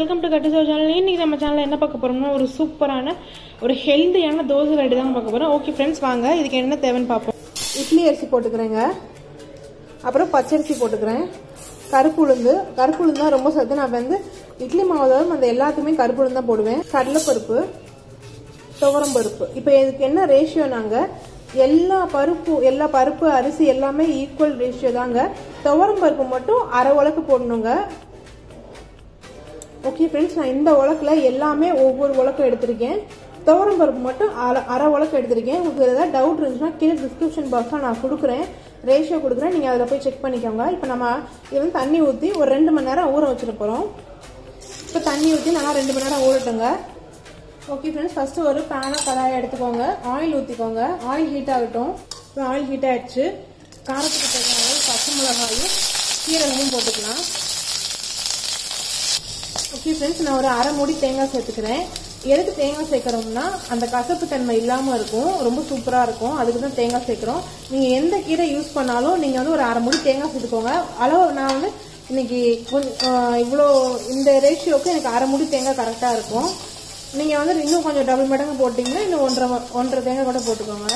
welcome to கட்டு சோ channel இன்னைக்கு நம்ம சேனலில் என்ன பார்க்க போறோம்னா ஒரு சூப்பரான ஒரு ஹெல்த்தியான தோசை ரெடி தான் பார்க்க போறோம் ஓகே ஃப்ரெண்ட்ஸ் வாங்க இதுக்கு என்ன தேவைன்னு பார்ப்போம் இட்லி அரிசி போட்டுக்கிறேங்க அப்புறம் பச்சரிசி போட்டுக்கிறேன் கருப்பு உளுந்து கருப்பு உளுந்து தான் ரொம்ப சத்து நான் வந்து இட்லி மாவு தவிர அந்த எல்லாத்துக்குமே கருப்பு உளுந்து தான் போடுவேன் கடலைப்பருப்பு துவரம் பருப்பு இப்போ இதுக்கு என்ன ரேஷியோ நாங்கள் எல்லா பருப்பு எல்லா பருப்பு அரிசி எல்லாமே ஈக்குவல் ரேஷியோ தாங்க துவரம் பருப்பு மட்டும் அரை உலக்கு போடணுங்க ஓகே ஃப்ரெண்ட்ஸ் நான் இந்த உலக்கில் எல்லாமே ஒவ்வொரு உலக்கம் எடுத்திருக்கேன் துவரம் பருப்பு மட்டும் அரை அரை உலக்கம் எடுத்திருக்கேன் உங்களுக்கு ஏதாவது டவுட் இருந்துச்சுன்னா கீழே டிஸ்கிரிப்ஷன் பாக்ஸில் நான் கொடுக்குறேன் ரேஷியோ கொடுக்குறேன் நீங்கள் அதில் போய் செக் பண்ணிக்கோங்க இப்போ நம்ம இது வந்து தண்ணி ஊற்றி ஒரு ரெண்டு மணி நேரம் ஊற வச்சுட்டு போகிறோம் இப்போ தண்ணி ஊற்றி நல்லா ரெண்டு மணி நேரம் ஊறட்டுங்க ஓகே ஃப்ரெண்ட்ஸ் ஃபஸ்ட்டு ஒரு பேனை கடாயை எடுத்துக்கோங்க ஆயில் ஊற்றிக்கோங்க ஆயில் ஹீட் ஆகட்டும் இப்போ ஆயில் ஹீட் ஆகிடுச்சு காரத்துக்கு தேவையான பச்சை மிளகாயும் சீரகமும் போட்டுக்கலாம் ஓகே ஃப்ரெண்ட்ஸ் நான் ஒரு அரை மூடி தேங்காய் சேர்த்துக்கிறேன் எதுக்கு தேங்காய் சேர்க்குறோம்னா அந்த கசப்பு தன்மை இல்லாமல் இருக்கும் ரொம்ப சூப்பராக இருக்கும் அதுக்கு தான் தேங்காய் சேர்க்குறோம் நீங்கள் எந்த கீரை யூஸ் பண்ணாலும் நீங்கள் வந்து ஒரு அரை மூடி தேங்காய் சேர்த்துக்கோங்க அளவு நான் வந்து இன்னைக்கு கொஞ்சம் இவ்வளோ இந்த ரேஷியோக்கு எனக்கு அரை மூடி தேங்காய் கரெக்டாக இருக்கும் நீங்கள் வந்து இன்னும் கொஞ்சம் டபுள் மடங்கு போட்டிங்கன்னா இன்னும் ஒன்றரை ஒன்றரை தேங்காய் கூட போட்டுக்கோங்க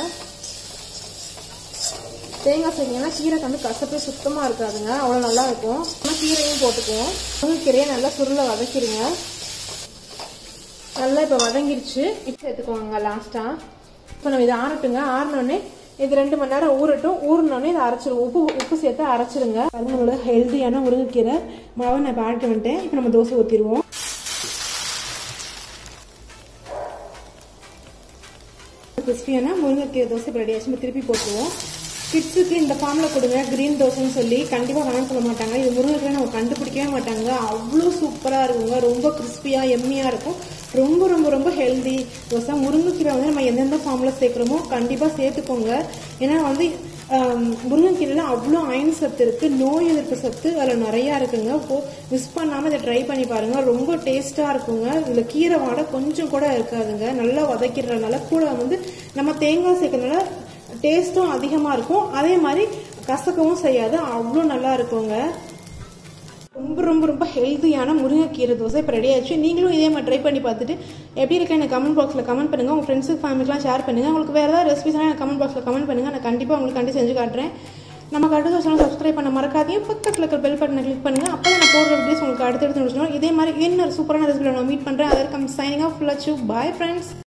தேங்காய் சேர்த்தீங்கன்னா கீரை வந்து கசப்பே சுத்தமாக இருக்காதுங்க அவ்வளோ நல்லா இருக்கும் ஆனால் கீரையும் போட்டுக்குவோம் முருங்கைக்கீரையை நல்லா சுருளை வதக்கிடுங்க நல்லா இப்போ வதங்கிருச்சு இப்போ சேர்த்துக்குவாங்க லாஸ்ட்டாக இப்போ நம்ம இதை ஆறட்டுங்க ஆறினோடனே இது ரெண்டு மணி நேரம் ஊறட்டும் ஊறினோடனே இதை அரைச்சிருவோம் உப்பு உப்பு சேர்த்து அரைச்சிருங்க அது நம்மளோட ஹெல்த்தியான முருங்கைக்கீரை மாவை நான் இப்போ ஆட்டு வந்துட்டேன் இப்போ நம்ம தோசை ஊற்றிடுவோம் கிறிஸ்பியான முருங்கைக்கீரை தோசை இப்போ ரெடி ஆச்சு திருப்பி போட்டுருவோம் கிட்ஸுக்கு இந்த ஃபார்மில் கொடுங்க க்ரீன் தோசைன்னு சொல்லி கண்டிப்பாக வேணாம் சொல்ல மாட்டாங்க இது முருங்கைக்கீரை நம்ம கண்டுபிடிக்கவே மாட்டாங்க அவ்வளோ சூப்பராக இருக்குங்க ரொம்ப கிறிஸ்பியாக எம்மியாக இருக்கும் ரொம்ப ரொம்ப ரொம்ப ஹெல்தி தோசை முருங்கைக்கீரை வந்து நம்ம எந்தெந்த ஃபார்மில் சேர்க்குறோமோ கண்டிப்பாக சேர்த்துக்கோங்க ஏன்னா வந்து முருங்கைக்கீரையில் அவ்வளோ அயன் சத்து இருக்குது நோய் எதிர்ப்பு சத்து அதில் நிறையா இருக்குங்க இப்போ மிஸ் பண்ணாமல் இதை ட்ரை பண்ணி பாருங்கள் ரொம்ப டேஸ்ட்டாக இருக்குங்க இதில் கீரை வாடை கொஞ்சம் கூட இருக்காதுங்க நல்லா வதக்கிடுறதுனால கூட வந்து நம்ம தேங்காய் சேர்க்கறதுனால டேஸ்ட்டும் அதிகமாக இருக்கும் அதே மாதிரி கசக்கவும் செய்யாது அவ்வளோ நல்லா இருக்குங்க ரொம்ப ரொம்ப ரொம்ப ஹெல்த்தியான முருங்கைக்கீரை தோசை இப்போ ரெடி ஆயிடுச்சு நீங்களும் இதே மாதிரி ட்ரை பண்ணி பார்த்துட்டு எப்படி இருக்கா எனக்கு கமெண்ட் பாக்ஸில் கமெண்ட் பண்ணுங்கள் உங்கள் ஃப்ரெண்ட்ஸுக்கு ஃபேமிலிக்கெலாம் ஷேர் பண்ணுங்கள் உங்களுக்கு வேறு ஏதாவது ரெசிபிஸ்லாம் எனக்கு கமெண்ட் பாக்ஸில் கமெண்ட் பண்ணுங்கள் நான் கண்டிப்பாக உங்களுக்கு கண்டி செஞ்சு காட்டுறேன் நம்ம கட்டு தோசை சப்ஸ்கிரைப் பண்ண மறக்காதீங்க பக்கத்தில் இருக்கிற பெல் பட்டனை கிளிக் பண்ணுங்கள் அப்போ நான் போடுற வீடியோஸ் உங்களுக்கு அடுத்தடுத்து முடிச்சிடும் இதே மாதிரி இன்னொரு சூப்பரான ரெசிபியில் நான் மீட் பண்ணுறேன் அதற்கு signing off Lakshu bye friends